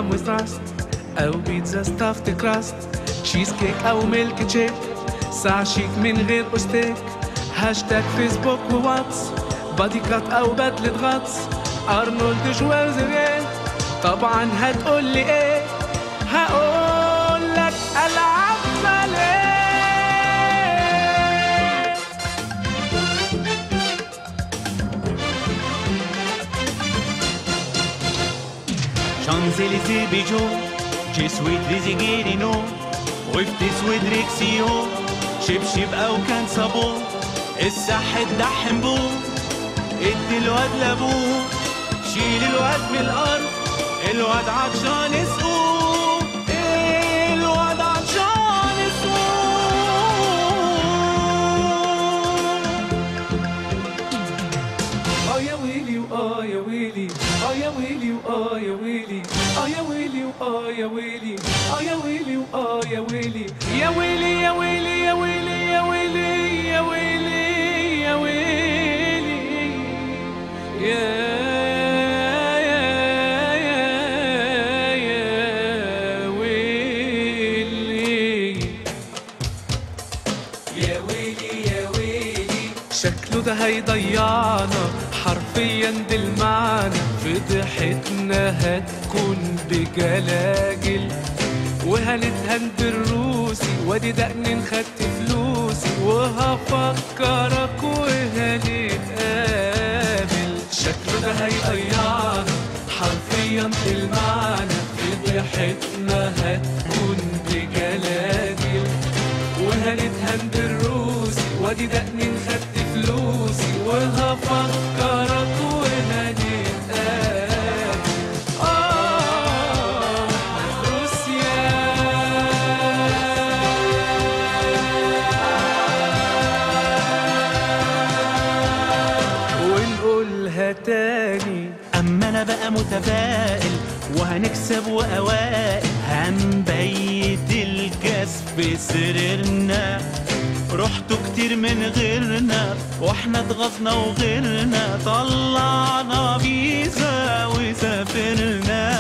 جام with trust أو بيتزا ستافت كراست تشيز كيك أو ميلك تشيك ساعة شيك من غير أستيك هاشتاج فيسبوك وواتس بادي كات أو بدلة غطس أرنولد شوارزنيجر طبعا هتقول لي إيه هقول لك ألعب ماليه شانزليزيه بيجو جي سويت ريزيجيرينو وفت اسود ريكسيو شبشب او كان صابون الصح الدحم بو ادي الواد لابوه شيل الواد من الارض الواد عطشان اسقوه الواد عطشان اسقوه اه يا ويلي واه يا ويلي اه يا ويلي واه يا ويلي اه يا ويلي واه يا ويلي اه يا ويلي واه يا ويلي يا ويلي يا ويلي يا ويلي يا ويلي يا ويلي يا ويلي يا يا يا يا ويلي يا ويلي يا ويلي شكله ده هيضيعنا حرفيا بالمعنى فضحتنا هتكون بجلاجل وهنتهن بالروسي وادي دقن خدت فلوسي وهفكرك وهنتقابل شكله ده هيضيعنا حرفيا بالمعنى فضحتنا هتكون بجلاجل وهنتهن بالروسي وادي دقني خدت فلوسي وهفكرك وهنتقابل آه روسيا ونقولها تاني اما انا بقى متفائل وهنكسب واوائل هنبيت الكاس في سريرنا رحتوا كتير من غيرنا واحنا اتغصنا وغيرنا طلعنا فيزا وسافرنا